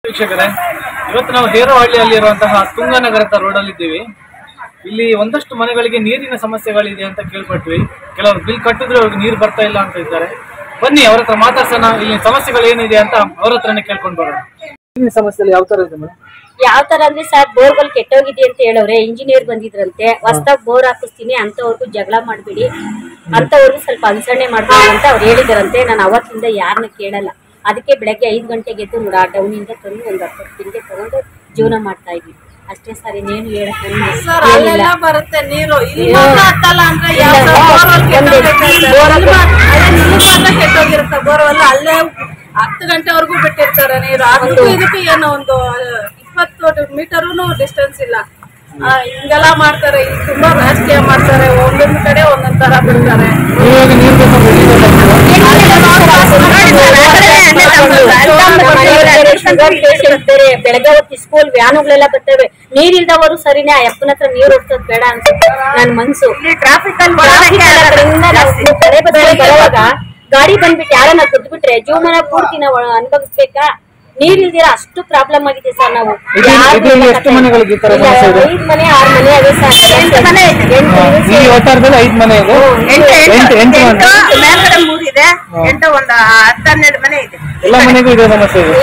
ವೀಕ್ಷಕರೇ ಇವತ್ತು ನಾವು ಹೇರಹಳ್ಳಿಯಲ್ಲಿರುವಂತಹ ತುಂಗನಗರದ ರೋಡಲ್ಲಿ ಇದ್ದೀವಿ ಇಲ್ಲಿ ಒಂದಷ್ಟು ಮನೆಗಳಿಗೆ ನೀರಿನ ಸಮಸ್ಯೆಗಳಿದೆ ಅಂತ ಕೇಳ್ಪಟ್ವಿ ಕೆಲವರು ಬಿಲ್ ಕಟ್ಟಿದ್ರೆ ಅವ್ರಿಗೆ ನೀರು ಬರ್ತಾ ಇಲ್ಲ ಅಂತ ಇದ್ದಾರೆ ಬನ್ನಿ ಅವ್ರ ಹತ್ರ ಮಾತಾಡ್ಸೋಣ ಇಲ್ಲಿ ಸಮಸ್ಯೆಗಳು ಏನಿದೆ ಅಂತ ಅವ್ರ ಹತ್ರನೇ ಕೇಳ್ಕೊಂಡು ಬರೋಣ ನೀರಿನ ಸಮಸ್ಯೆ ಯಾವ ತರ ಇದೆ ಮೇಡಮ್ ಯಾವ ತರ ಅಂದ್ರೆ ಸರ್ ಬೋರ್ಗಳು ಕೆಟ್ಟೋಗಿದೆ ಅಂತ ಹೇಳವ್ರೆ ಇಂಜಿನಿಯರ್ ಬಂದಿದ್ರಂತೆ ಹೊಸ್ದಾಗ್ ಬೋರ್ ಹಾಕಿಸ್ತೀನಿ ಅಂತವ್ರಿಗೂ ಜಗಳ ಮಾಡ್ಬೇಡಿ ಅಂತವ್ರಿಗೂ ಸ್ವಲ್ಪ ಅನ್ಸರಣೆ ಮಾಡ್ಬೇಡಿ ಅಂತ ಅವ್ರು ಹೇಳಿದಾರಂತೆ ನಾನು ಅವತ್ತಿಂದ ಯಾರನ್ನ ಕೇಳಲ್ಲ ಅದಕ್ಕೆ ಬೆಳಗ್ಗೆ ಐದು ಗಂಟೆಗೆ ಎದ್ದು ನೋಡ ಆ ಟೌನಿಂದ ತಂದು ಒಂದು ಹತ್ತು ತಿಂಗೆ ತಗೊಂಡು ಜೀವನ ಮಾಡ್ತಾ ಇದ್ವಿ ಅಷ್ಟೇ ಸರ್ ಇನ್ನೇನು ಹೇಳಕ್ ನನಗೆ ಸರ್ ಏನಿಲ್ಲ. ಅಲ್ಲೆಲ್ಲ ಬರುತ್ತೆ ನೀರು ಇಲ್ಲಿ ಇಲ್ಲ. ಮಾತ್ರ ಹತ್ತಲ್ಲ ಅಂದ್ರೆ ಯಾವ ಇಲ್ಲ. ಸರ್ ಬೋರ್ವೆಲ್ ಕೆಟ್ಟೋಗಿರುತ್ತೆ ಒಂದು ಸರ್. ಬೋರ್ವೆಲ್ ಇಲ್ಲಿ ಮಾತ್ರ- ಅದೇ ಇಲ್ಲಿ ಮಾತ್ರ ಕೆಟ್ಟೋಗಿರುತ್ತೆ ಬೋರ್ವೆಲ್ ಅಲ್ಲೇ ಹತ್ತು ಗಂಟೆವರೆಗೂ ಬಿಟ್ಟಿರ್ತಾರೆ ನೀರು ಅದಕ್ಕೂ ಇದಕ್ಕೂ ಏನೋ ಒಂದು ಇಪ್ಪತ್ತು ಮೀಟರ್ನು ಡಿಸ್ಟೆನ್ಸ್ ಇಲ್ಲ ಆ, ಹಿಂಗೆಲ್ಲ ಮಾಡ್ತಾರೆ ಇಲ್ಲಿ ತುಂಬಾ ರಾಜಕೀಯ ಮಾಡ್ತಾರೆ ಒಂದೊಂದ್ ಕಡೆ ಒಂದೊಂದ್ ತರ ಬಿಡ್ತಾರೆ ಇವಾಗ ನೀರು ಶುಗರ್ ಪೇಷಂಟ್ ಬೇರೆ ಬೆಳಗ್ಗೆ ಹೊತ್ತು ಸ್ಕೂಲ್ ವ್ಯಾನುಗಳೆಲ್ಲ ಬರ್ತವೆ ನೀರಿಲ್ದವರು ಸರಿನೇ ಆ ಅಪ್ಪನ ಹತ್ರ ನೀರ್ ಹೊಡ್ಸೋದ್ ಬೇಡ ಅನ್ಸುತ್ತೆ ನನ್ ಮನ್ಸು ಟ್ರಾಫಿಕ್ ಕಡೆ ಬರುವಾಗ ಗಾಡಿ ಬಂದ್ಬಿಟ್ಟು ಯಾರನ್ನ ಬಿಟ್ರೆ ಜೀವನ ಪೂರ್ತಿ ನಾವು ಅನುಭವಿಸ್ಬೇಕಾ ನೀರಿಲ್ದಿರ ಅಷ್ಟು ಪ್ರಾಬ್ಲಮ್ ಆಗಿದೆ ಸರ್ ನಾವು ಇದು- ಯಾರ್ಗೂ ಇದು ಇಲ್ಲಿ ಎಷ್ಟು ಮನೆಗಳಿಗೆ ಈ ತರ ಇಲ್ಲ, ಸಮಸ್ಯೆ ಇದೆ? ಐದ್ ಮನೆ ಆರ್ ಮನೆ ಅದೇ ಸರ್ ಎಂಟು ಮನೆ ಈ ಒಟ್ಟಾರದಲ್ಲಿ ಐದು ಮನೆ ಇದೆ ಎಂಟು ಎಂಟು ಮನೆ ಮೇಲ್ಗಡೆ ಮೂರಿದೆ ಎಂಟು ಒಂದು ಹತ್ತು ಹನ್ನೆರಡು ಮನೆ ಇದೆ ಎಲ್ಲ ಮನೆಗೂ ಇದೇ ಸಮಸ್ಯೆ ಇದೆ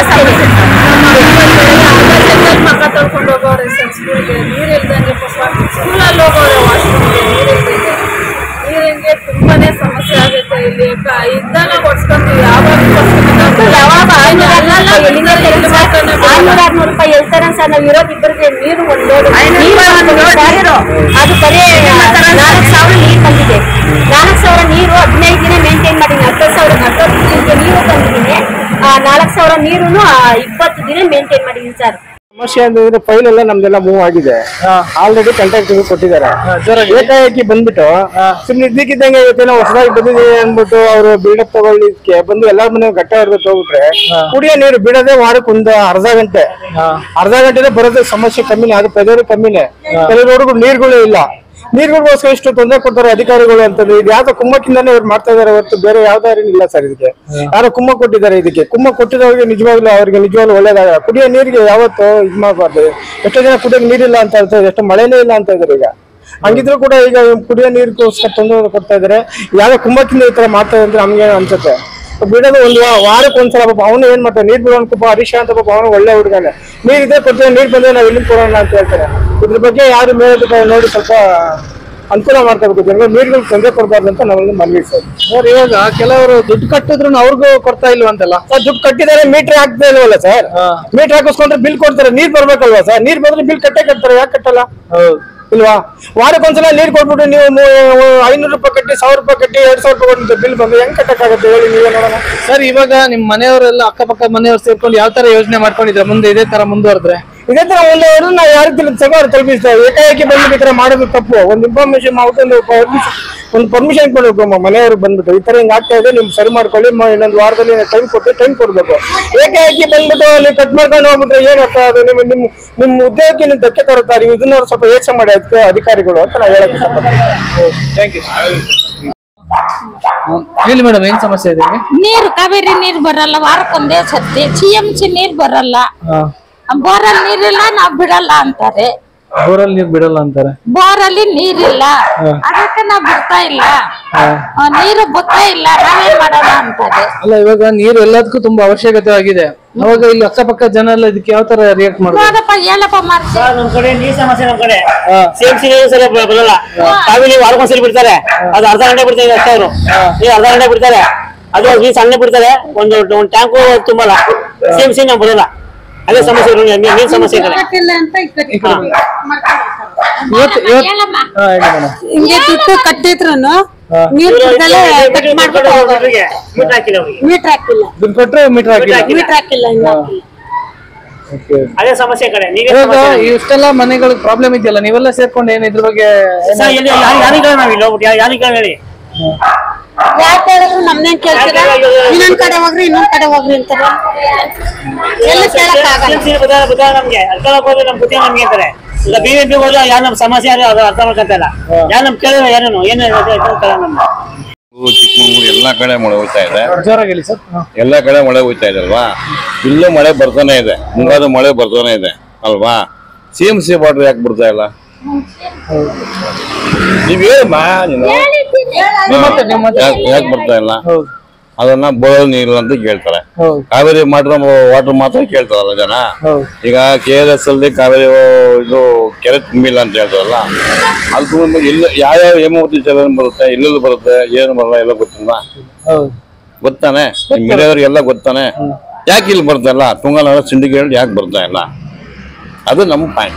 ಮಕ್ಕ ತೊಳ್ಕೊಂಡು ಹೋಗೋರೆ ಸರ್ ಸ್ಕೂಲ್ಗೆ ನೀರು ಇಲ್ದಂಗೆ ಸ್ಕೂಲಲ್ಲಿ ಹೋಗೋರೆ ವಾಶ್ರೂಮ್ಗೆ ನೀರು ಇಲ್ದಂಗೆ ನೀರಿಗೆ ತುಂಬಾನೇ ಸಮಸ್ಯೆ ಆಗುತ್ತೆ ಇಲ್ಲಿ ಕ- ಇದ್ದಾಗ ಕೊಡ್ಸ್ಕೊಂತೀವಿ ಯಾವಾಗ ಕೊಡ್ಸ್ಕೊಂತೀವಿ ಯಾವಾಗ ಆರ್ನೂರ ಅಲ್ಲೆಲ್ಲ ಎಲ್ಲಿಂದ ಎಲ್ಲಿ ಮಾಡ್ತಾನೆ ಆರ್ನೂರ ಆರ್ನೂರು ರೂಪಾಯಿ ಹೇಳ್ತಾರ ಸರ್ ನಾವ್ ಇರೋದ್ ಇಬ್ಬರಿಗೆ ನೀರು ಒಂದ್ ಲೋಡ್ ನೀರು ಹಾಕ್ತೀವಿ ಸರ್. ಅದು ಬರೀ ನಾಲ್ಕು ಸಾವಿರ ನೀರು ಬಂದಿದೆ ನಾಲ್ಕು ಸಾವಿರ ನೀರು ಹದಿನೈದು ದಿನ ಮೇಂಟೈನ್ ಮಾಡಿದ್ದೀನಿ ಹತ್ತು ಸಾವಿರ ಹತ್ತೊಂದು ದಿನಕ್ಕೆ ನೀರು ತಂದಿದ್ದೀನಿ ನಾಲ್ಕು ಸಾವಿರ ನೀರು ಇಪ್ಪತ್ತು ದಿನ ಮೇಂಟೈನ್ ಮಾಡಿದ್ದೀನಿ ಸರ್ ಸಮಸ್ಯೆ ಅಂತಂದ್ರೆ ಫೈಲ್ ಎಲ್ಲ ನಮ್ದೆಲ್ಲ ಮೂವ್ ಆಗಿದೆ ಆಲ್ರೆಡಿ ಕಾಂಟ್ರಾಕ್ಟ್ ಕೊಟ್ಟಿದ್ದಾರೆ ಜೋರಾಗಿ ಏಕಾಏಕಿ ಬಂದ್ಬಿಟ್ಟು ಸುಮ್ನೆ ಇದ್ದಕ್ಕಿದ್ದಂಗೆ ಇವತ್ತೇನೋ ಹೊಸದಾಗಿ ಬಂದಿದೆ ಅಂದ್ಬಿಟ್ಟು ಅವರು ಬಿಲ್ಡಪ್ ತಗೊಳ್ಳಿಕ್ಕೆ ಬಂದು ಎಲ್ಲಾರ ಮನೆ ಗಟ್ಟ ಇರ್ಬೇಕು ಹೋಗ್ಬಿಟ್ರೆ ಕುಡಿಯೋ ನೀರು ಬಿಡೋದೇ ವಾರಕ್ಕೆ ಒಂದು ಅರ್ಧ ಗಂಟೆ ಅರ್ಧ ಗಂಟೆನೇ ಬರೋದು ಸಮಸ್ಯೆ ಕಮ್ಮಿನೇ ಅದು ಪ್ರಜರು ಕಮ್ಮಿನೇ ಕೆಲವರೆಗೂ ನೀರುಗಳು ಇಲ್ಲ ನೀರುಗಳಿಗೋಸ್ಕರ ಇಷ್ಟು ತೊಂದರೆ ಕೊಡ್ತಾರೆ ಅಧಿಕಾರಿಗಳು ಅಂತಂದ್ರೆ ಇದು ಯಾವ್ದೋ ಕುಮ್ಮಕ್ಕಿಂದಾನೇ ಇವ್ರು ಮಾಡ್ತಾ ಇದಾರೆ ಹೊರತು ಬೇರೆ ಯಾವ್ದಾರು ಇಲ್ಲ ಸರ್ ಇದಕ್ಕೆ ಯಾರೋ ಕುಮ್ಮ ಕೊಟ್ಟಿದ್ದಾರೆ ಇದಕ್ಕೆ ಕುಮ್ಮ ಕೊಟ್ಟಿದವ್ರಿಗೆ ನಿಜವಾಗ್ಲೂ ಅವ್ರಿಗೆ ನಿಜವಾಗ್ಲೂ ಒಳ್ಳೇದಾಗ ಕುಡಿಯೋ ನೀರಿಗೆ ಯಾವತ್ತು ಇದು ಮಾಡಬಾರ್ದು ಎಷ್ಟೋ ಜನ ಕುಡಿಯೋಕೆ ನೀರಿಲ್ಲ ಅಂತ ಹೇಳ್ತಾರೆ ಎಷ್ಟು ಮಳೆನೇ ಇಲ್ಲ ಅಂತ ಇದಾರೆ ಈಗ ಹಂಗಿದ್ರು ಕೂಡ ಈಗ ಕುಡಿಯೋ ನೀರಿಗೋಸ್ಕರ ತೊಂದರೆ ಕೊಡ್ತಾ ಇದಾರೆ ಯಾವ್ದೋ ಕುಮ್ಮಕ್ಕಿಂದ ಈ ತರ ಮಾಡ್ತಾ ಇದ್ರೆ ನಮ್ಗೆ ಅನ್ಸುತ್ತೆ ಬಿಡೋದು ಒಂದು ವಾ- ವಾರಕ್ಕೆ ಒಂದ್ಸಲ ಪಾಪ ಅವನು ಏನ್ ಮಾಡ್ತಾನೆ ನೀರ್ ಬಿಡೋನ್ ಪಾಪ ಹರೀಶ ಅಂತ ಪಾಪ ಅವನು ಒಳ್ಳೆ ಹುಡುಗನೆ ನೀರ್ ಇದ್ರೆ ಕೊಡ್ತೇವೆ ನೀರ್ ಬಂದ್ರೆ ನಾವು ಇಲ್ಲಿ ಕೊಡೋಣ ಅಂತ ಹೇಳ್ತಾರೆ ಇದ್ರ ಬಗ್ಗೆ ಯಾರು ಮೇಲೆ ನೋಡಿ ಸ್ವಲ್ಪ ಅನುಕೂಲ ಮಾಡ್ಕೋಬೇಕು ಜನಗಳು ನೀರುಗಳು ತೊಂದರೆ ಕೊಡಬಾರ್ದು ಅಂತ ನಾವೊಂದು ಮನವಿ ಸರ್ ಸರ್ ಇವಾಗ ಕೆಲವರು ದುಡ್ಡು ಕಟ್ಟಿದ್ರು ಅವ್ರಿಗೂ ಕೊಡ್ತಾ ಇಲ್ವಂತಲ್ಲ ಸರ್ ದುಡ್ಡು ಕಟ್ಟಿದ್ದಾರೆ ಮೀಟರ್ ಹಾಕ್ತಾ ಇಲ್ವಲ್ಲ ಸರ್ ಮೀಟರ್ ಹಾಕಿಸ್ಕೊಂಡ್ರೆ ಬಿಲ್ ಕೊಡ್ತಾರೆ ನೀರ್ ಬರ್ಬೇಕಲ್ವಾ ಸರ್ ನೀರ್ ಬಂದ್ರೆ ಬಿಲ್ ಕಟ್ಟೆ ಕಟ್ತಾರೆ ಯಾಕೆ ಕಟ್ಟಲ್ಲ ಹೌದು ಇಲ್ವಾ ವಾರಕ್ಕೊಂದ್ಸಲ ನೀರ್ ಕೊಟ್ಬಿಟ್ಟು ನೀವು ಮೂ- ಐನೂರು ರೂಪಾಯಿ ಕಟ್ಟಿ ಸಾವಿರ ರೂಪಾಯಿ ಕಟ್ಟಿ ಎರಡ್ ಸಾವಿರ ರೂಪಾಯಿ ಕೊಟ್ಟು ಬಿಲ್ ಬಂದ್ರೆ ಹೆಂಗ್ ಕಟ್ಟಕ್ಕಾಗತ್ತೆ ಹೇಳಿ ನೀವೇ ನೋಡೋಣ ಸರ್ ಇವಾಗ ನಿಮ್ ಮನೆಯವರೆಲ್ಲ ಅಕ್ಕಪಕ್ಕ ಮನೆಯವ್ರು ಸೇರ್ಕೊಂಡು ಯಾವ ತರ ಯೋಚನೆ ಮಾಡ್ಕೊಂಡಿದ್ರೆ ಮುಂದೆ ಇದೇ ತರ ಮುಂದುವರೆದ್ರೆ ಇದೇ ತರ ಒಂದು ನಾವು ಯಾರು ತಿಳಿದ ತಲುಪಿಸ್ತಾರೆ ಏಕಾಏಕಿ ಬಂದ್ಬಿಟ್ಟು ಈ ತರ ಮಾಡೋದು ತಪ್ಪು ಒಂದು ಇನ್ಫಾರ್ಮೇಶನ್ ಮಾಡ್ಬಿಟ್ಟು ಒಂದು permission- ಒಂದು ಪರ್ಮಿಷನ್ ಕೊಡ್ಬೇಕು ಮ- ಮನೆಯವ್ರಿಗೆ ಬಂದ್ಬಿಟ್ಟು ಈ ತರ ಹಿಂಗ್ ಆಗ್ತಾ ಇದೆ ನಿಮ್ ಸರಿ ಮಾಡ್ಕೊಳ್ಳಿ ಮ- ಇನ್ನೊಂದು ವಾರದಲ್ಲಿ ಟೈಮ್ ಕೊಟ್ಟು ಟೈಮ್ ಕೊಡ್ಬೇಕು ಏಕಾಏಕಿ ಬಂದ್ಬಿಟ್ಟು ಅಲ್ಲಿ ಕಟ್ ಮಾಡ್ಕೊಂಡು ಹೋಗ್ಬಿಟ್ರೆ ಏನ್ ಅರ್ಥ ಅದು ನಿಮ್ ನಿಮ್ ನಿಮ್ ಉದ್ಯೋಗಕ್ಕೆ ನೀವು ಧಕ್ಕೆ ತರುತ್ತಾರೆ ನೀವು ಇದನ್ನ ಸ್ವಲ್ಪ ಯೋಚನೆ ಮಾಡಿ ಅದಕ್ಕೆ ಅಧಿಕಾರಿಗಳು ಅಂತ ನಾವು ಹೇಳಕ್ ಇಷ್ಟಪಡ್ತೀನಿ ಥ್ಯಾಂಕ್ ಯು ಹೇಳಿ ಮೇಡಮ್ ಏನ್ ಸಮಸ್ಯೆ ಇದೆ ನಿಮ್ಗೆ? ನೀರು ಕಾವೇರಿ ನೀರ್ ಬರಲ್ಲ ವಾರಕ್ಕೊಂದೇ ಸತಿ ಸಿ ಎಂ ಸಿ ನೀರ್ ಬರಲ್ಲ ಬೋರಲ್ಲಿ ನೀರಿಲ್ಲ ನಾವ್ ಬಿಡಲ್ಲ ಅಂತಾರೆ ಬೋರಲ್ಲಿ ನೀರ್ ಬಿಡಲ್ಲ ಅಂತಾರೆ ಬೋರಲ್ಲಿ ನೀರಿಲ್ಲ ಅದಕ್ಕೆ ನಾವ್ ಬಿಡ್ತಾ ಇಲ್ಲ ಆ, ನೀರು ಬತ್ತಾ ಇಲ್ಲ ನಾವೇನ್ ಮಾಡೋಣ ಅಂತಾರೆ ಅಲ್ಲ ಇವಾಗ ನೀರು ಎಲ್ಲದಕ್ಕೂ ತುಂಬಾ ಅವಶ್ಯಕತೆ ಆಗಿದೆ ಅವಾಗ ಇಲ್ಲಿ ಅಕ್ಕಪಕ್ಕ ಜನ ಎಲ್ಲ ಇದಕ್ಕೆ ಯಾವ ತರ ರಿಯಾಕ್ಟ್ ಮಾಡ್ತಾರೆ ಹೋಗಪ್ಪ ಹೇಳಪ್ಪ ಮಾಡ್ಸಿ ನಮ್ ಕಡೆ ನೀರ್ ಸಮಸ್ಯೆ ನಮ್ ಕಡೆ ಸೇಮ್ ಸಿ ಸರಿ ಬ- ಬರಲ್ಲ ಕಾವೇರಿ ವಾರಕ್ಕೊಂದ್ಸರಿ ಬಿಡ್ತಾರೆ ಅದು ಅರ್ಧ ಗಂಟೆ ಬಿಡ್ತಾರೆ ಅಷ್ಟೇ ಅವರು ನೀರ್ ಅರ್ಧ ಗಂಟೆ ಬಿಡ್ತಾರೆ ಅದು ನೀರ್ ಸಣ್ಣ ಬಿಡ್ತಾರೆ ಒಂದು ಒಂದು ಟ್ಯಾಂಕು ತುಂಬಲ್ಲ ಸೇಮ್ ಸಿ ನಾವು ಬರಲ್ಲ ಅದೇ ಸಮಸ್ಯೆ ಇರೋದು, ನೀರ್ ನೀರ್ ಸಮಸ್ಯೆ ಇದೆ ಇವತ್ತು ಇವತ್ತು ಹೇಳಮ್ಮ ಹಾ ಹೇಳಿ ಮೇಡಮ್ ಹಿಂಗೆ ದುಡ್ಡು ಕಟ್ಟಿದ್ರು ನೀರು ಬಿಡ್ದಲೇ ಕಟ್ ಮಾಡ್ಬಿಟ್ಟು ಹೋಗೋದು ಮೀಟರ್ ಹಾಕಿಲ್ಲ ಅವ್ರಿಗೆ ಮೀಟರ್ ಹಾಕಿಲ್ಲ ದುಡ್ಡು ಕೊಟ್ರೆ ಮೀಟರ್ ಹಾಕಿಲ್ಲ ಮೀಟರ್ ಹಾಕಿಲ್ಲ ಇನ್ನು ಹಾಕಿಲ್ಲ. Okay. ಅದೇ ಸಮಸ್ಯೆ ಕಡೆ ನೀವೇ ಇವಾಗ ಸಮಸ್ಯೆ ಇದೆ. ಇಷ್ಟೆಲ್ಲ ಮನೆಗಳಿಗೆ ಪ್ರಾಬ್ಲಮ್ ಇದೆಯಲ್ಲ ನೀವೆಲ್ಲ ಸೇರ್ಕೊಂಡು ಏನ್ ಇದ್ರ ಬಗ್ಗೆ ಸರ್, ಎಲ್ಲಿ ಯಾರು ಯಾರಿಗ ನಾವ್ ಇಲ್ಲಿ ಹೋಗ್ಬಿಟ್ಟು ಯಾರಿಗ ಹೇಳಿ ಯಾಕೆ ಹೇಳಿದ್ರು ನಮ್ನೇನ್ ಕೇಳ್ತೀರಾ ಇನ್ನೊಂದ್ ಕಡೆ ಹೋಗ್ರಿ ಇನ್ನೊಂದ್ ಕಡೆ ಹೋಗ್ರಿ ಅಂತಾರೆ ಎಲ್ಲ ಕೇಳಕ್ ಆಗಲ್ಲ CMC ಗೊತ್ತಾಗ ಗೊತ್ತಾಗ ನಮ್ಗೆ ಅಲ್ಕಲಕ್ ಹೋದ್ರೆ ನಮ್ ಬುದ್ಧಿ ನಮ್ಗೆ ಅಂತಾರೆ ಈಗ ಬಿ ಎಂ ಪಿ ಹೋದ್ರೆ ಯಾರು ನಮ್ ಸಮಸ್ಯೆ ಯಾರು ಅದು ಅರ್ಥ ಮಾಡ್ಕೊಂತ ಇಲ್ಲ ಯಾರು ನಮ್ ಕೇಳಿದ್ರೆ ಯಾರೇನು ಏನು ನಮ್ಗೆ ಚಿಕ್ಕಮಂಗ್ಳೂರು ಎಲ್ಲಾ ಕಡೆ ಮಳೆ ಹೋಗ್ತಾ ಇದೆ ಜೋರಾಗಿ ಹೇಳಿ ಸರ್ ಎಲ್ಲಾ ಕಡೆ ಮಳೆ ಹೋಗ್ತಾ ಇದೆ ಅಲ್ವಾ ಇಲ್ಲೂ ಮಳೆ ಬರ್ತಾನೆ ಇದೆ ಮುಂಗಾದ ಮಳೆ ಬರ್ತಾನೆ ಇದೆ ಅಲ್ವಾ ಸಿ ಎಂ ಸಿ ಬಾರ್ಡರ್ ಯಾಕೆ ಬರ್ತಾ ಇಲ್ಲ ನೀವ್ ಹೇಳಮ್ಮ ನೀನು ಮತ್ತೆ ನಿಮ್ಮ ಮತ್ತೆ ಯಾಕೆ ಯಾಕೆ ಬರ್ತಾ ಇಲ್ಲ ಹೌದು ಅದನ್ನ ಬೋರ್ ನೀರು ಅಂತ ಕೇಳ್ತಾರೆ ಹೌದು ಕಾವೇರಿ ಮಾತ್ರ ವಾಟರ್ ಮಾತ್ರ ಕೇಳ್ತಾರಲ್ಲ ಜನ ಹೌದು ಈಗ ಕೆ ಆರ್ ಎಸ್ ಅಲ್ಲಿ ಕಾವೇರಿ ಇದು ಕೆರೆ ತುಂಬಿಲ್ಲ ಅಂತ ಹೇಳ್ತಾರಲ್ಲ ಅದು ತುಂಬ ಇಲ್ಲ ಯಾವ್ಯಾವ ಹೇಮಾವತಿ ಜಲ ಬರುತ್ತೆ ಎಲ್ಲೆಲ್ಲಿ ಬರುತ್ತೆ ಏನು ಬರಲ್ಲ ಎಲ್ಲ ಗೊತ್ತಿಲ್ವಾ ಹೌದು ಗೊತ್ತಾನೆ ಮೀಡಿಯಾದವ್ರಿಗೆಲ್ಲ ಗೊತ್ತಾನೆ ಯಾಕೆ ಇಲ್ಲಿ ಬರ್ತಾ ಇಲ್ಲ ತುಂಗನಗರ ಸಿಂಡಿಕೇಟ್ ಯಾಕೆ ಬರ್ತಾ ಇಲ್ಲ ಅದು ನಮ್ಮ ಪಾಯಿಂಟ್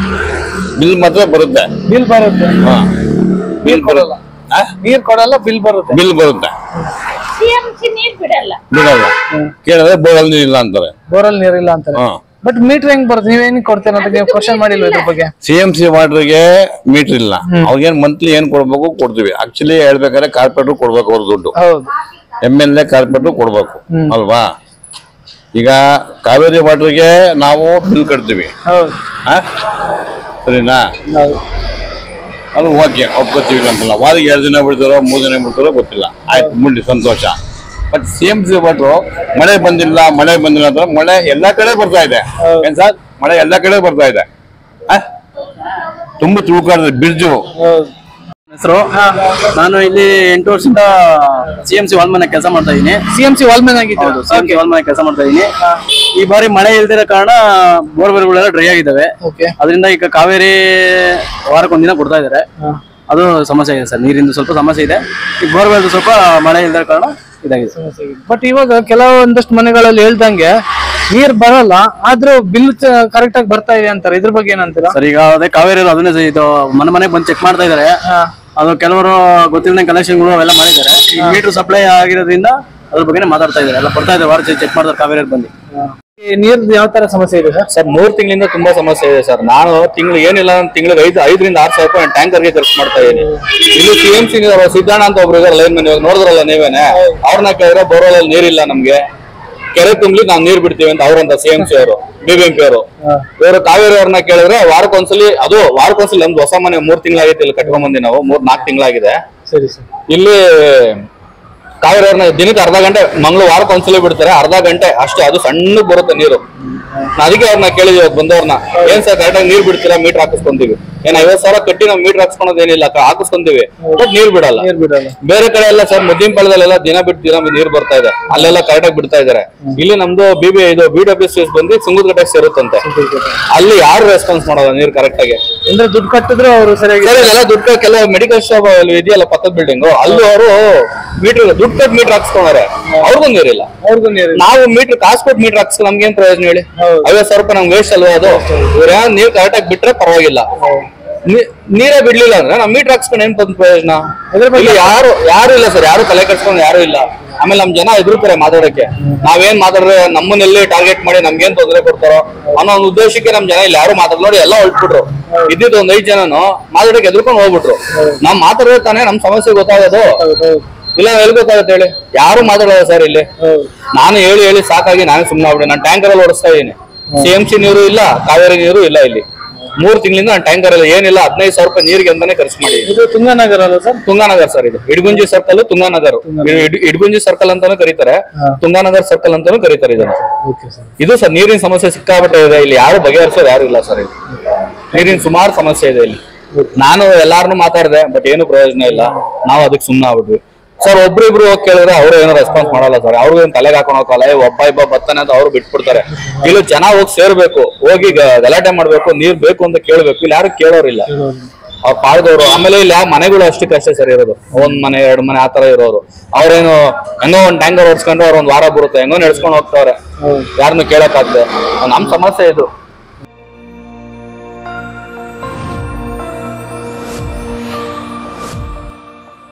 ಬಿಲ್ ಮಾತ್ರ ಬರುತ್ತೆ ಬಿಲ್ ಬರುತ್ತೆ ಹಾ ನೀರ್ ಕೊಡಲ್ಲ ನೀರ್ ಕೊಡಲ್ಲ ಬಿಲ್ ಬರುತ್ತೆ ಬಿಲ್ ಬರುತ್ತೆ ಸಿಎಂಸಿ ನೀರ್ ಬಿಡಲ್ಲ ಬಿಡಲ್ಲ ಕೇಳಿದ್ರೆ ಬೋರ್ವೆಲ್ ನೀರು ಇಲ್ಲ ಅಂತಾರೆ ಬೋರಲ್ಲಿ ನೀರಿಲ್ಲ ಅಂತಾರೆ ಹಾ ಬಟ್ ಮೀಟರ್ ಹೆಂಗ್ ಬರುತ್ತೆ ನೀವೇನ್ ಕೊಡ್ತೀರ ಅಂತ ನೀವು ಕ್ವಶನ್ ಮಾಡಿಲ್ವ ಇದ್ರ ಬಗ್ಗೆ ಸಿ ಎಂ ಸಿ ವಾಟರ್ಗೆ ಮೀಟರ್ ಇಲ್ಲ ಅವ್ರಿಗೇನ್ ಮಂತ್ಲಿ ಏನ್ ಕೊಡ್ಬೇಕು ಕೊಡ್ತೀವಿ ಆಕ್ಚುಲಿ ಹೇಳ್ಬೇಕಾದ್ರೆ ಕಾರ್ಪೊರೇಟರ್ ಕೊಡ್ಬೇಕು ಅವ್ರ ದುಡ್ಡು ಹೌದು ಎಮ್ ಎಲ್ ಎ ಕಾರ್ಪೊರೇಟರ್ ಕೊಡ್ಬೇಕು ಅಲ್ವಾ ಈಗ ಕಾವೇರಿ ವಾಟರ್ಗೆ ನಾವು ಬಿಲ್ ಕಟ್ತೀವಿ ಹೌದು ಆ? ಸರಿನಾ ಹೌದು ಅದು ಓಕೆ ಒಪ್ಕೋತೀವಿ ಅಂತಲ್ಲ ವಾರಿಗೆ ಎರಡು ದಿನ ಬಿಡ್ತಾರೋ ಮೂರು ದಿನ ಬಿಡ್ತಾರೋ ಗೊತ್ತಿಲ್ಲ ಆಯ್ತು ಮುಂದೆ ಸಂತೋಷ but C M C water ಮಳೆ ಬಂದಿಲ್ಲ ಮಳೆ ಬಂದಿಲ್ಲ ಅಂದ್ರೆ ಮಳೆ ಎಲ್ಲಾ ಕಡೆ ಬರ್ತಾ ಇದೆ ಏನ್ ಸರ್ ಮಳೆ ಎಲ್ಲಾ ಕಡೆ ಬರ್ತಾ ಇದೆ ಆ? ತುಂಬಾ ತುಳ್ಕಾಡ್ದೆ ಬ್ರಿಡ್ಜು ಹೌದು ಹೆಸರು ನಾನು ಇಲ್ಲಿ ಎಂಟು ವರ್ಷದಿಂದ ಸಿ ಎಂ ಸಿ ವಾಲ್ಮನೆ ಕೆಲಸ ಮಾಡ್ತಾ ಇದ್ದೀನಿ ಸಿ ಎಂ ಸಿ ವಾಲ್ಮನ್ ಆಗಿತ್ತು ಹೌದು ಸಿ ಎಂ ಸಿ ವಾಲ್ಮನೆ ಕೆಲಸ ಮಾಡ್ತಾ ಇದ್ದೀನಿ ಈ ಬಾರಿ ಮಳೆ ಇಲ್ದಿರೋ ಕಾರಣ ಬೋರ್ವೆಲ್ಗಳೆಲ್ಲ ಡ್ರೈ ಆಗಿದ್ದಾವೆ ಓಕೆ ಅದರಿಂದ ಈಗ ಕಾವೇರಿ ವಾರಕ್ಕೊಂದಿನ ಕೊಡ್ತಾ ಇದ್ದಾರೆ ಅದು ಸಮಸ್ಯೆ ಇದೆ ಸರ್ ನೀರಿಂದ ಸ್ವಲ್ಪ ಸಮಸ್ಯೆ ಇದೆ ಈ ಬೋರ್ವೆಲ್ ಸ್ವಲ್ಪ ಮಳೆ ಇಲ್ದಿರೋ ಕಾರಣ ಇದಾಗಿದೆ ಸರ್ ಬಟ್ ಇವಾಗ ಕೆಲವೊಂದಷ್ಟು ಮನೆಗಳಲ್ಲಿ ಹೇಳ್ದಂಗೆ ನೀರ್ ಬರಲ್ಲ ಆದ್ರೂ ಬಿಲ್ ಕರೆಕ್ಟ್ ಆಗಿ ಬರ್ತಾ ಇದೆ ಅಂತಾರೆ ಇದ್ರ ಬಗ್ಗೆ ಏನಂತೀರಾ ಸರ್ ಈಗ ಅದೇ ಕಾವೇರಿ ಅದನ್ನೇ ಸ- ಇದು ಮನೆ ಮನೆಗೆ ಬಂದು ಚೆಕ್ ಮಾಡ್ತಾ ಇದ್ದಾರೆ ಅದು ಕೆಲವರು ಗೊತ್ತಿಲ್ಲದೆ ಕನೆಕ್ಷನ್ಗಳು ಅವೆಲ್ಲ ಮಾಡಿದ್ದಾರೆ ಈ ಮೀಟರ್ ಸಪ್ಲೈ ಆಗಿರೋದ್ರಿಂದ ಅದ್ರ ಬಗ್ಗೆನೇ ಮಾತಾಡ್ತಾ ಇದ್ದಾರೆ ಎಲ್ಲ ಬರ್ತಾ ಇದ್ದಾರೆ ವಾರ ಚೆಕ್ ಮಾಡ್ತಾರೆ ಕಾವೇರಿ ಬಂದು ನೀರ್ ಯಾವ ತರ ಸಮಸ್ಯೆ ಇದೆ ಸರ್ ಸರ್ ಮೂರ್ ತಿಂಗಳಿಂದ ತುಂಬಾ ಸಮಸ್ಯೆ ಇದೆ ಸರ್ ನಾನು ತಿಂಗಳು ಏನಿಲ್ಲ ತಿಂಗಳಿಗೆ ಐದು ಐದರಿಂದ ಆರು ಸಾವಿರ ರೂಪಾಯಿ ಟ್ಯಾಂಕರ್ಗೆ ಖರ್ಚು ಮಾಡ್ತಾ ಇದ್ದೀನಿ ಇಲ್ಲಿ ಸಿ ಎಂ ಸಿ ಸಿದ್ದಣ್ಣ ಅಂತ ಒಬ್ರು ಇದಾರೆ ಲೈನ್ ಮ್ಯಾನ್ ಇವಾಗ ನೋಡಿದ್ರಲ್ಲ ನೀವೇನೆ ಅವ್ರನ್ನ ಕೇಳಿದ್ರೆ ಬೋರ್ವೆಲ್ ಅಲ್ಲಿ ನೀರಿಲ್ಲ ನಮ್ಗೆ ಕೆರೆ ತುಂಬಲಿ ನಾವು ನೀರ್ ಬಿಡ್ತೀವಿ ಅಂತ ಅವ್ರಂತ ಸಿ ಎಂ ಸಿ ಅವರು ಬಿಬಿಎಂಪಿ ಅವರು ಇವರು ಕಾವೇರಿ ಅವ್ರನ್ನ ಕೇಳಿದ್ರೆ ವಾರಕ್ಕೊಂದ್ಸಲಿ ಅದು ವಾರಕ್ಕೊಂದ್ಸಲಿ ನಮ್ದು ಹೊಸ ಮನೆ ಮೂರ್ ತಿಂಗಳಾಗೈತೆ ಇಲ್ಲಿ ಕಟ್ಕೊಂಡ್ ಬಂದಿ ನಾವು ಮೂರ್ ನಾಲ್ಕು ತಿಂಗಳಾಗಿದೆ ಸರಿ ಸರ್ ಇಲ್ಲಿ ಕಾವೇರಿ ಅವ್ರನ್ನ ದಿನಕ್ಕೆ ಅರ್ಧ ಗಂಟೆ ಮಂಗಳೂರು ವಾರಕ್ಕೆ ಒಂದ್ಸಲ ಬಿಡ್ತಾರೆ ಅರ್ಧ ಗಂಟೆ ಅಷ್ಟೇ ಅದು ಸಣ್ಣಗ್ ಬರುತ್ತೆ ನೀರು ನಾನ್ ಅದಕ್ಕೆ ಅವ್ರನ್ನ ಕೇಳಿದ್ವಿ ಇವತ್ತು ಬಂದವ್ರನ್ನ ಏನ್ ಸರ್ ಕರೆಕ್ಟಾಗಿ ನೀರ್ ಬಿಡ್ತೀರಾ ಮೀಟರ್ ಹಾಕಿಸ್ಕೊಂತೀವಿ ಏನ್ ಐವತ್ ಸಾವಿರ ಕಟ್ಟಿ ನಾವು ಮೀಟರ್ ಹಾಕ್ಸ್ಕೊಳೋದೇನಿಲ್ಲ ಕ- ಹಾಕಿಸ್ಕೊಂತೀವಿ ಬಟ್ ನೀರ್ ಬಿಡಲ್ಲ ನೀರ್ ಬಿಡಲ್ಲ ಬೇರೆ ಕಡೆ ಎಲ್ಲ ಸರ್ ಮಧ್ಯಂಪಾಲದಲ್ಲೆಲ್ಲ ದಿನ ಬಿಟ್ಟು ದಿನ ನೀರ್ ಬರ್ತಾ ಇದೆ ಅಲ್ಲೆಲ್ಲ ಕರೆಕ್ಟಾಗಿ ಬಿಡ್ತಾ ಇದಾರೆ ಇಲ್ಲಿ ನಮ್ದು ಬಿ ಬಿ ಇದು ಬಿ ಡಬ್ಲ್ಯೂ ಸಿ ಬಂದು ಸುಂಗದಗಟ್ಟೆ ಸೇರುತ್ತಂತೆ ಅಲ್ಲಿ ಯಾರು ರೆಸ್ಪಾನ್ಸ್ ಮಾಡೋಲ್ಲ ನೀರ್ ಕರೆಕ್ಟ್ ಆಗಿ ಅಂದ್ರೆ ದುಡ್ಡು ಕಟ್ಟಿದ್ರು ಅವರು ಸರಿಯಾಗಿ ಸರ್ ಇಲ್ಲೆಲ್ಲ ದುಡ್ಡು ಕೆಲವು ಮೆಡಿಕಲ್ ಶಾಪ್ ಅಲ್ಲಿ ಇದೆಯಲ್ಲ ಪಕ್ಕದ ಬಿಲ್ಡಿಂಗ್ ಅಲ್ಲೂ ಅವರು ಮೀಟರ್ ದುಡ್ಡು ಕೊಟ್ಟು ಮೀಟರ್ ಹಾಕ್ಸ್ಕೊಂಡಾರೆ ಅವ್ರಿಗೂ ನೀರಿಲ್ಲ ಅವ್ರಿಗೂ ನೀರು ನಾವು ಮೀಟರ್ ಕಾಸು ಕೊಟ್ಟು ಮೀಟರ್ ಹಾಕ್ಸ್ಕೊಂಡು ನಮ್ಗೇನ್ ಪ್ರಯೋಜನ ಹೇಳಿ ಐವತ್ ಸಾವಿರ ರೂಪಾಯಿ ನಮ್ಗೆ ವೇಸ್ಟ್ ಅಲ್ವಾ ಅದು ಇವ್ರ ನೀರ್ ಕರೆಕ್ಟ್ ಆಗಿ ಬಿಟ್ರೆ ಪರವಾಗಿಲ್ಲ ನೀ- ನೀರೇ ಬಿಡ್ಲಿಲ್ಲ ಅಂದ್ರೆ ನಾವು ಮೀಟರ್ ಹಾಕ್ಸ್ಕೊಂಡು ಏನ್ ಬಂದ್ ಪ್ರಯೋಜನ ಇಲ್ಲಿ ಯಾರು ಯಾರು ಇಲ್ಲ ಸರ್ ಯಾರು ತಲೆ ಕಟ್ಸ್ಕೊಂಡು ಯಾರು ಇಲ್ಲ ಆಮೇಲೆ ನಮ್ ಜನ ಎದುರುತ್ತಾರೆ ಮಾತಾಡಕ್ಕೆ ನಾವೇನ್ ಮಾತಾಡಿದ್ರೆ ನಮ್ಮನ್ನೆಲ್ಲಿ ಟಾರ್ಗೆಟ್ ಮಾಡಿ ನಮ್ಗೇನ್ ತೊಂದರೆ ಕೊಡ್ತಾರೋ ಅನ್ನೋ ಒಂದು ಉದ್ದೇಶಕ್ಕೆ ನಮ್ ಜನ ಇಲ್ಲಿ ಯಾರು ಮಾತಾಡ್ ನೋಡಿ ಎಲ್ಲ ಹೊರಟ್ಬಿಟ್ರು ಇದ್ದಿದ್ದು ಒಂದ್ ಐದ್ ಜನನು ಮಾತಾಡಕ್ಕೆ ಎದುರ್ಕೊಂಡು ಹೋಗ್ಬಿಟ್ರು ನಾವ್ ಮಾತಾಡಿದ್ರೆ ತಾನೇ ನಮ್ ಸಮಸ್ಯೆ ಗೊತ್ತಾಗೋದು ಇಲ್ಲ ಎಲ್ಲಿ ಗೊತ್ತಾಗುತ್ತೆ ಹೇಳಿ ಯಾರು ಮಾತಾಡೋದು ಸರ್ ಇಲ್ಲಿ ನಾನು ಹೇಳಿ ಹೇಳಿ ಸಾಕಾಗಿ ನಾನೇ ಸುಮ್ಮನೆ ಆಗ್ಬಿಟ್ಟೆ ನಾನು ಟ್ಯಾಂಕರ್ ಅಲ್ಲಿ ಓಡಿಸ್ತಾ ಇದೀನಿ ಸಿ ಎಂ ಸಿ ನೀರು ಇಲ್ಲ ಕಾವೇರಿ ನೀರು ಇಲ್ಲ ಇಲ್ಲಿ ಮೂರ್ ತಿಂಗಳಿಂದ ನಾನು ಟ್ಯಾಂಕರ್ ಅಲ್ಲಿ ಏನಿಲ್ಲ ಹದಿನೈದು ಸಾವಿರ ರೂಪಾಯಿ ನೀರಿಗೆ ಅಂತಾನೆ ಖರ್ಚು ಮಾಡಿ ಇದು ತುಂಗನಗರ ಅಲ್ಲ ಸರ್ ತುಂಗಾನಗರ್ ಸರ್ ಇದು ಇಡ್ಗುಂಜಿ ಸರ್ಕಲ್ ತುಂಗಾನಗರ್ ಇಡ್- ಇಡ್ಗುಂಜಿ ಸರ್ಕಲ್ ಅಂತಾನು ಕರೀತಾರೆ ತುಂಗಾನಗರ್ ಸರ್ಕಲ್ ಅಂತಾನು ಕರೀತಾರೆ ಇದನ್ನ ಓಕೆ ಸರ್ ಇದು ಸರ್ ನೀರಿನ ಸಮಸ್ಯೆ ಸಿಕ್ಕಾಪಟ್ಟೆ ಇದೆ ಇಲ್ಲಿ ಯಾರು ಬಗೆಹರಿಸೋರು ಯಾರು ಇಲ್ಲ ಸರ್ ಇಲ್ಲಿ ನೀರಿನ ಸುಮಾರು ಸಮಸ್ಯೆ ಇದೆ ಇಲ್ಲಿ ನಾನು ಎಲ್ಲಾರನು ಮಾತಾಡಿದೆ ಬಟ್ ಏನು ಪ್ರಯೋಜನ ಇಲ್ಲ ನಾವು ಅದಕ್ಕೆ ಸುಮ್ಮನೆ ಆಗ್ಬಿಟ್ವಿ ಸರ್ ಒಬ್ರಿಬ್ರು ಹೋಗಿ ಕೇಳಿದ್ರೆ ಅವ್ರು ಏನೋ ರೆಸ್ಪಾನ್ಸ್ ಮಾಡಲ್ಲ ಸರ್ ಅವ್ರು ಏನ್ ತಲೆಗೆ ಹಾಕೊಂಡು ಹೋಗಲ್ಲ ಏ ಒಬ್ಬ ಇಬ್ಬ ಬರ್ತಾನೆ ಅಂತ ಅವ್ರು ಬಿಟ್ಬಿಡ್ತಾರೆ ಇಲ್ಲಿ ಜನ ಹೋಗಿ ಸೇರ್ಬೇಕು ಹೋಗಿ ಗ- ಗಲಾಟೆ ಮಾಡ್ಬೇಕು ನೀರ್ ಬೇಕು ಅಂತ ಕೇಳ್ಬೇಕು ಇಲ್ಲಿ ಯಾರು ಕೇಳೋರಿಲ್ಲ ಅವ್ರ ಪಾಳ್ದವ್ರು ಆಮೇಲೆ ಇಲ್ಲಿ ಯಾವ ಮನೆಗಳು ಅಷ್ಟಕ್ಕೆ ಅಷ್ಟೇ ಸರಿ ಇರೋದು ಒಂದ್ ಮನೆ ಎರಡ್ ಮನೆ ಆತರ ಇರೋರು ಅವ್ರೇನು ಹೆಂಗೋ ಒಂದ್ ಟ್ಯಾಂಕರ್ ಹೊಡ್ಸ್ಕೊಂಡ್ರೆ ಅವ್ರ ಒಂದ್ ವಾರ ಬರುತ್ತೆ ಹೆಂಗೋ ನಡ್ಸ್ಕೊಂಡ್ ಹೋಗ್ತಾವ್ರೆ ಯಾರನ್ನು ಕೇಳಕ್ಕಾಗ್ದೆ ನಮ್ ಸಮಸ್ಯೆ ಇದು